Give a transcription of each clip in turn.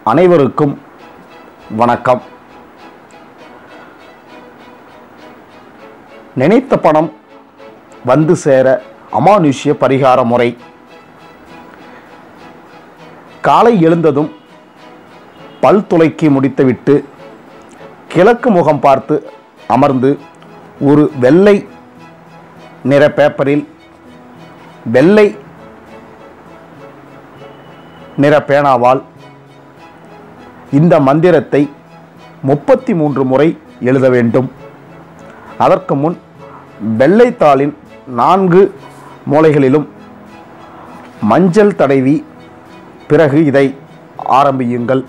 அனைவருக்கும் வணக்கம் நினைத்த பணம் வந்து சேர அமானுஷ்ய பரிகார முறை காலை எழுந்ததும் பல் துளைக்கி முடித்துவிட்டு கிழக்கு முகம் பார்த்து அமர்ந்து ஒரு வெள்ளை நிற பேப்பரில் வெள்ளை நிற பேனாவால் இந்த மந்திரத்தை முப்பத்தி மூன்று முறை எழுத வேண்டும் அதற்கு முன் வெள்ளைத்தாளின் நான்கு மூலைகளிலும் மஞ்சள் தடவி பிறகு இதை ஆரம்பியுங்கள்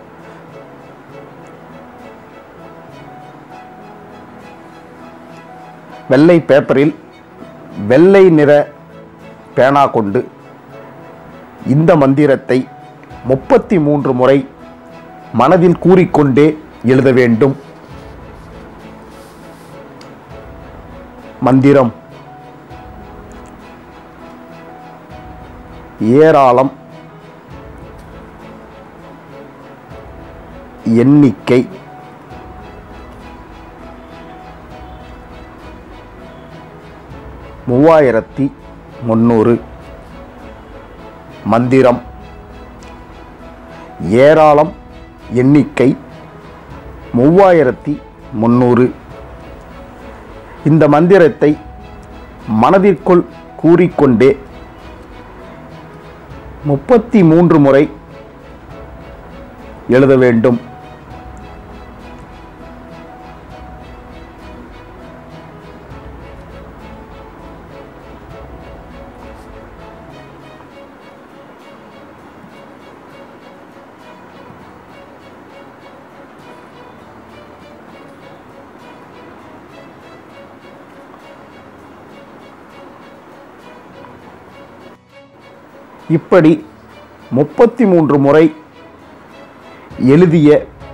வெள்ளை பேப்பரில் வெள்ளை நிற பேனா கொண்டு இந்த மந்திரத்தை முப்பத்தி மூன்று முறை மனதில் கூறிக்கொண்டே எழுத வேண்டும் மந்திரம் ஏராளம் எண்ணிக்கை மூவாயிரத்தி முந்நூறு மந்திரம் ஏராளம் எண்ணிக்கை மூவாயிரத்தி முந்நூறு இந்த மந்திரத்தை மனதிற்குள் கூறிக்கொண்டே முப்பத்தி மூன்று முறை எழுத வேண்டும் இப்படி முப்பத்தி மூன்று முறை எழுதிய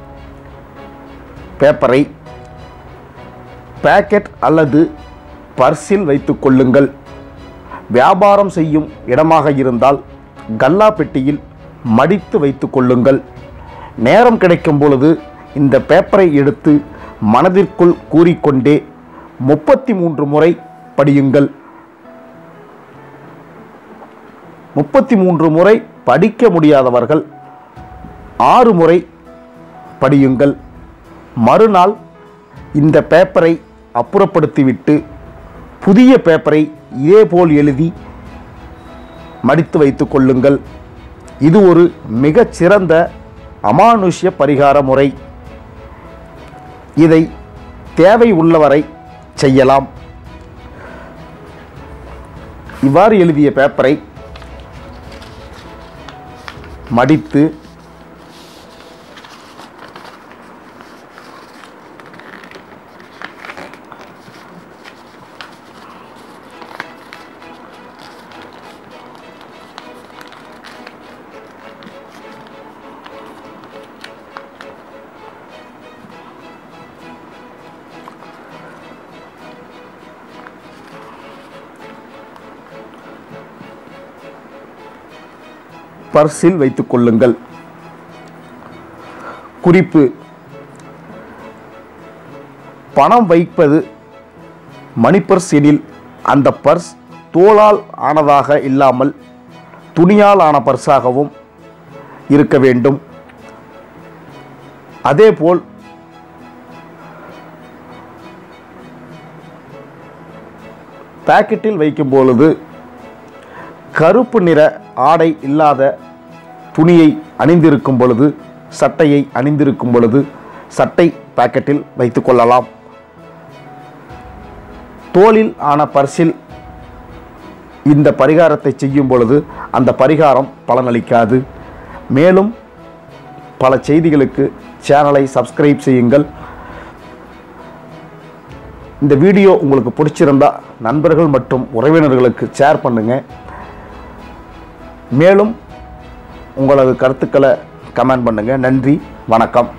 பேப்பரை பேக்கெட் அல்லது பர்ஸில் வைத்துக் கொள்ளுங்கள் வியாபாரம் செய்யும் இடமாக இருந்தால் கல்லா பெட்டியில் மடித்து வைத்துக் கொள்ளுங்கள் நேரம் கிடைக்கும் பொழுது இந்த பேப்பரை எடுத்து மனதிற்குள் கூறிக்கொண்டே முப்பத்தி மூன்று முறை படியுங்கள் முப்பத்தி மூன்று முறை படிக்க முடியாதவர்கள் ஆறு முறை படியுங்கள் மறுநாள் இந்த பேப்பரை அப்புறப்படுத்திவிட்டு புதிய பேப்பரை இதேபோல் எழுதி மடித்து வைத்துக் கொள்ளுங்கள் இது ஒரு மிகச் சிறந்த அமானுஷ்ய பரிகார முறை இதை தேவை உள்ளவரை செய்யலாம் இவ்வாறு எழுதிய பேப்பரை மடித்து பர்ஸில் வைத்துக் கொள்ளுங்கள் குறிப்பு பணம் வைப்பது மணி பர்ஸ் எனில் அந்த பர்ஸ் தோளால் ஆனதாக இல்லாமல் துணியால் ஆன பர்ஸாகவும் இருக்க வேண்டும் அதேபோல் பாக்கெட்டில் வைக்கும் பொழுது கருப்பு நிற ஆடை இல்லாத துணியை அணிந்திருக்கும் பொழுது சட்டையை அணிந்திருக்கும் பொழுது சட்டை பாக்கெட்டில் வைத்துக் கொள்ளலாம் தோலில் ஆன பர்சில் இந்த பரிகாரத்தை செய்யும் பொழுது அந்த பரிகாரம் பலனளிக்காது மேலும் பல செய்திகளுக்கு சேனலை சப்ஸ்கிரைப் செய்யுங்கள் இந்த வீடியோ உங்களுக்கு பிடிச்சிருந்தா நண்பர்கள் மற்றும் உறவினர்களுக்கு ஷேர் பண்ணுங்கள் மேலும் உங்களது கருத்துக்களை கமெண்ட் பண்ணுங்கள் நன்றி வணக்கம்